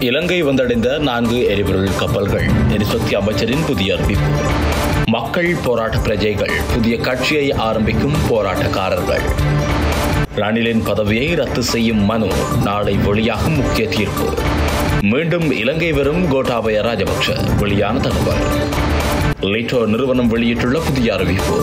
இலங்கை வந்தடைந்த நான்கு எரிபொருள் கப்பல்கள் எரிசக்தி அமைச்சரின் புதிய அறிவிப்பு மக்கள் போராட்ட பிரஜைகள் புதிய கட்சியை ஆரம்பிக்கும் போராட்டக்காரர்கள் ரணிலின் பதவியை ரத்து செய்யும் மனு நாளை வெளியாகும் முக்கிய தீர்ப்பு மீண்டும் இலங்கை வரும் கோட்டாபய ராஜபக்ஷ வெளியான தகவல் லிட்டோ நிறுவனம் வெளியிட்டுள்ள புதிய அறிவிப்பு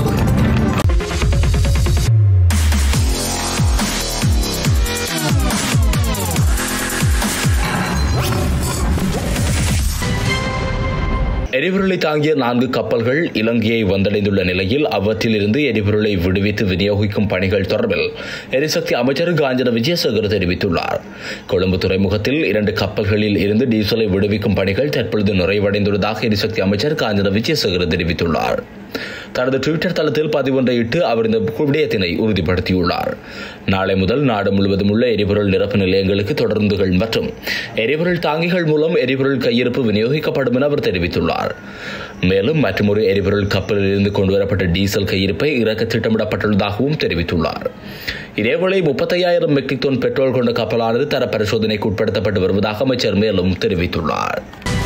எரிபொருளை தாங்கிய நான்கு கப்பல்கள் இலங்கையை வந்தடைந்துள்ள நிலையில் அவற்றிலிருந்து எரிபொருளை விடுவித்து விநியோகிக்கும் பணிகள் தொடர்பில் எரிசக்தி அமைச்சர் காஞ்சன விஜயசேகர் தெரிவித்துள்ளார் கொழும்பு துறைமுகத்தில் இரண்டு கப்பல்களில் இருந்து டீசலை விடுவிக்கும் பணிகள் தற்பொழுது நிறைவடைந்துள்ளதாக எரிசக்தி அமைச்சர் காஞ்சன விஜயசேகர் தெரிவித்துள்ளார் தனது டுவிட்டர் தளத்தில் பதிவொன்றை இட்டு அவர் இந்த விடயத்தினை உறுதிப்படுத்தியுள்ளார் நாளை முதல் நாடு முழுவதும் உள்ள எரிபொருள் நிரப்பு நிலையங்களுக்கு தொடர்ந்துகள் மற்றும் எரிபொருள் தாங்கிகள் மூலம் எரிபொருள் கையிருப்பு விநியோகிக்கப்படும் என அவர் தெரிவித்துள்ளார் மேலும் மற்றொரு எரிபொருள் கப்பலில் இருந்து கொண்டுவரப்பட்ட டீசல் கையிருப்பை இறக்க திட்டமிடப்பட்டுள்ளதாகவும் தெரிவித்துள்ளார் இதேவேளை முப்பத்தையாயிரம் மெட்ரிக் டன் பெட்ரோல் கொண்ட கப்பலானது தர பரிசோதனைக்கு உட்படுத்தப்பட்டு வருவதாக அமைச்சர் மேலும் தெரிவித்துள்ளார்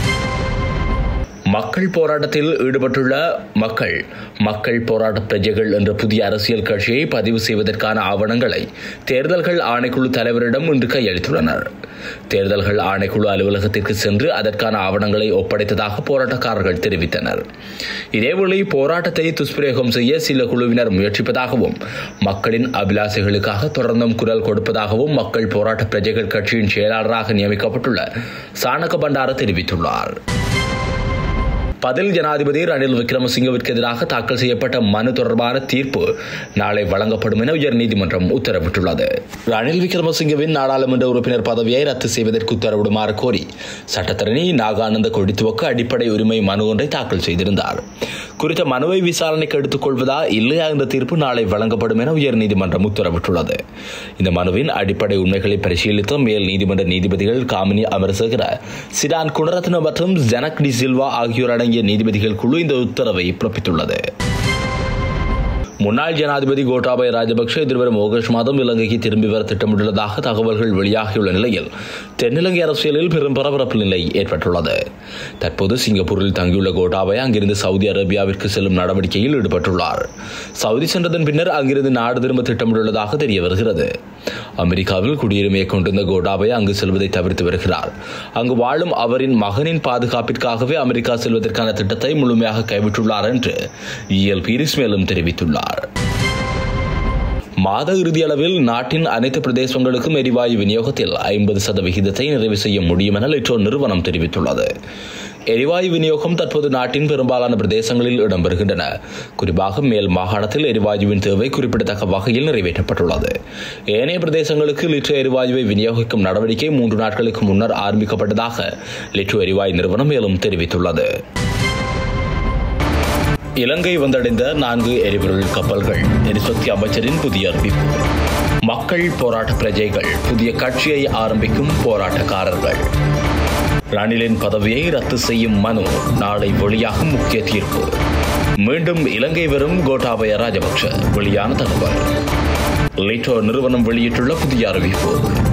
மக்கள் போராட்டத்தில் ஈடுபட்டுள்ள மக்கள் மக்கள் போராட்ட பிரஜைகள் என்ற புதிய அரசியல் கட்சியை பதிவு செய்வதற்கான ஆவணங்களை தேர்தல்கள் ஆணைக்குழு தலைவரிடம் இன்று கையளித்துள்ளனர் தேர்தல்கள் ஆணைக்குழு அலுவலகத்திற்கு சென்று அதற்கான ஆவணங்களை ஒப்படைத்ததாக போராட்டக்காரர்கள் தெரிவித்தனர் இதேவேளை போராட்டத்தை துஷ்பிரயோகம் செய்ய சில குழுவினர் முயற்சிப்பதாகவும் மக்களின் அபிலாசைகளுக்காக தொடர்ந்தும் குரல் கொடுப்பதாகவும் மக்கள் போராட்ட பிரஜைகள் கட்சியின் செயலாளராக நியமிக்கப்பட்டுள்ள சாணக பண்டார தெரிவித்துள்ளார் பதில் ஜனாதிபதி ரணில் விக்ரமசிங்கவிற்கு எதிராக தாக்கல் செய்யப்பட்ட மனு தொடர்பான தீர்ப்பு நாளை வழங்கப்படும் என உயர்நீதிமன்றம் உத்தரவிட்டுள்ளது ரணில் விக்ரமசிங்கவின் நாடாளுமன்ற உறுப்பினர் பதவியை ரத்து செய்வதற்கு உத்தரவிடுமாறு கோரி சட்டத்தரணி நாகானந்த கொடித்துவக்கு அடிப்படை உரிமை மனு ஒன்றை தாக்கல் செய்திருந்தார் குறித்த மனுவை விசாரணைக்கு எடுத்துக் கொள்வதா இல்லையா என்ற தீர்ப்பு நாளை வழங்கப்படும் என உயர்நீதிமன்றம் உத்தரவிட்டுள்ளது இந்த மனுவின் அடிப்படை உண்மைகளை பரிசீலித்த மேல் நீதிமன்ற நீதிபதிகள் காமினி அமரசேகர சிடான் குணரத்ன மற்றும் ஜனக் டி சில்வா ஆகியோர் அடங்கிய நீதிபதிகள் குழு இந்த உத்தரவை பிறப்பித்துள்ளது முன்னாள் ஜனாதிபதி கோட்டாபய ராஜபக்ஷ எதிர்வரும் ஆகஸ்ட் மாதம் இலங்கைக்கு திரும்பி வர திட்டமிட்டுள்ளதாக தகவல்கள் வெளியாகியுள்ள நிலையில் தென்னிலங்கை அரசியலில் பெரும் பரபரப்பு நிலை ஏற்பட்டுள்ளது தற்போது சிங்கப்பூரில் தங்கியுள்ள கோட்டாபய அங்கிருந்து சவுதி அரேபியாவிற்கு செல்லும் நடவடிக்கையில் ஈடுபட்டுள்ளார் சவுதி சென்றதன் பின்னர் அங்கிருந்து நாடு திரும்ப திட்டமிட்டுள்ளதாக தெரிய வருகிறது அமெரிக்காவில் குடியுரிமையை கொண்டிருந்த கோட்டாபய அங்கு செல்வதை தவிர்த்து வருகிறார் அங்கு வாழும் அவரின் மகனின் பாதுகாப்பிற்காகவே அமெரிக்கா செல்வதற்கான திட்டத்தை முழுமையாக கைவிட்டுள்ளார் என்று இஎல் பீரிஸ் மேலும் தெரிவித்துள்ளார் மாத இறுதி அளவில் நாட்டின் அனைத்து பிரதேசங்களுக்கும் எரிவாயு விநியோகத்தில் ஐம்பது சதவிகிதத்தை நிறைவு செய்ய முடியும் என லிட்ரோ நிறுவனம் தெரிவித்துள்ளது எரிவாயு விநியோகம் தற்போது நாட்டின் பெரும்பாலான பிரதேசங்களில் இடம்பெறுகின்றன குறிப்பாக மேல் மாகாணத்தில் எரிவாயுவின் தேவை குறிப்பிடத்தக்க வகையில் நிறைவேற்றப்பட்டுள்ளது ஏனைய பிரதேசங்களுக்கு லிட்ரோ எரிவாயுவை விநியோகிக்கும் நடவடிக்கை மூன்று நாட்களுக்கு முன்னர் ஆரம்பிக்கப்பட்டதாக லிட்ரோ எரிவாயு நிறுவனம் மேலும் தெரிவித்துள்ளது இலங்கை வந்தடைந்த நான்கு எரிபொருள் கப்பல்கள் எரிசக்தி அமைச்சரின் புதிய அறிவிப்பு மக்கள் போராட்ட பிரஜைகள் புதிய கட்சியை ஆரம்பிக்கும் போராட்டக்காரர்கள் ரணிலின் பதவியை ரத்து செய்யும் மனு நாளை வெளியாகும் முக்கிய தீர்ப்பு மீண்டும் இலங்கை வரும் கோட்டாபய ராஜபக்ஷ வெளியான தகவல் லிட்டோ நிறுவனம் வெளியிட்டுள்ள புதிய அறிவிப்பு